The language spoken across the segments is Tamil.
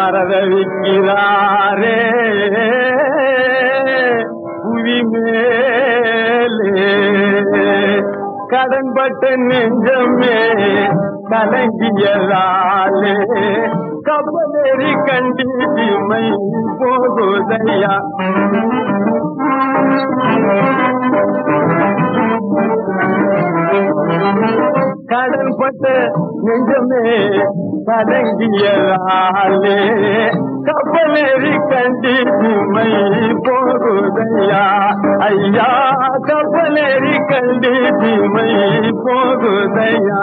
பரதவிக்கிறாரே புவி மேலே கடன்பட்ட நெஞ்சமே கலங்கியதாலே கப்பலேறி கண்டி சிமை போகுதையா கடன்பட்ட நெஞ்சமே கலங்கியதாலே கப்பலேறி கண்டி சிமை போகுதையா ஐயா கப்பலேறி கண்டி சிமை போகுதையா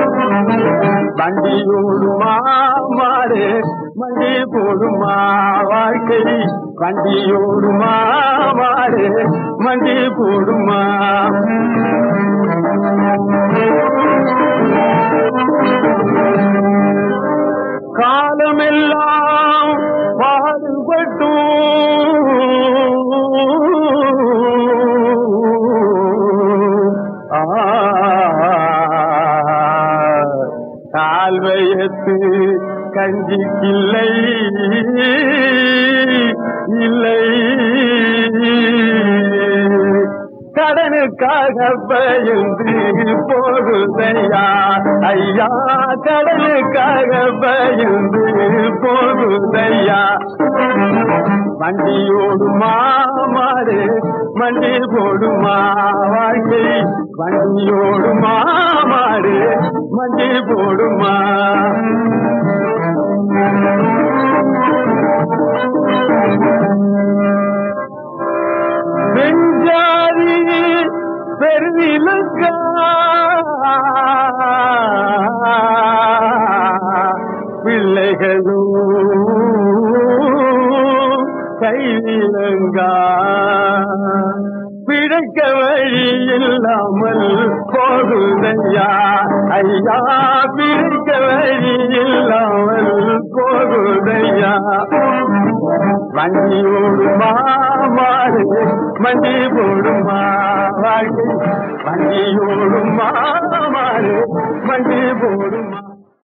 வண்டியோடுமா மாறு மண்டி போடுமா வாழ்க்கை வண்டியோடுமா மாறு மண்டி போடுமா காலமெல்லாம் பாடுபட்டும் ஆ, கால்வயத்து கஞ்சிக்கில்லை இல்லை கடனுக்காக பயந்து போகுதையா ஐயா கடனுக்காக பயந்து போகுதையா வண்டியோடுமா மாறு மண்டி போடுமா வாழ்க்கை வண்டியோடுமா மாறு மண்டி போடுமா வெஞ்சாதி பெருவிலங்கா பிள்ளைகளும் கைவிலங்கா பிழைக்க வழி இல்லாமல் போகுதையா ஐயா பிழைக்க வழி இல்லாமல் போகுதையா வண்டியோடுமா மாறு மண்டி போடுமா வாழ்க்கை வண்டியோடுமா மாறு மண்டி போடுமா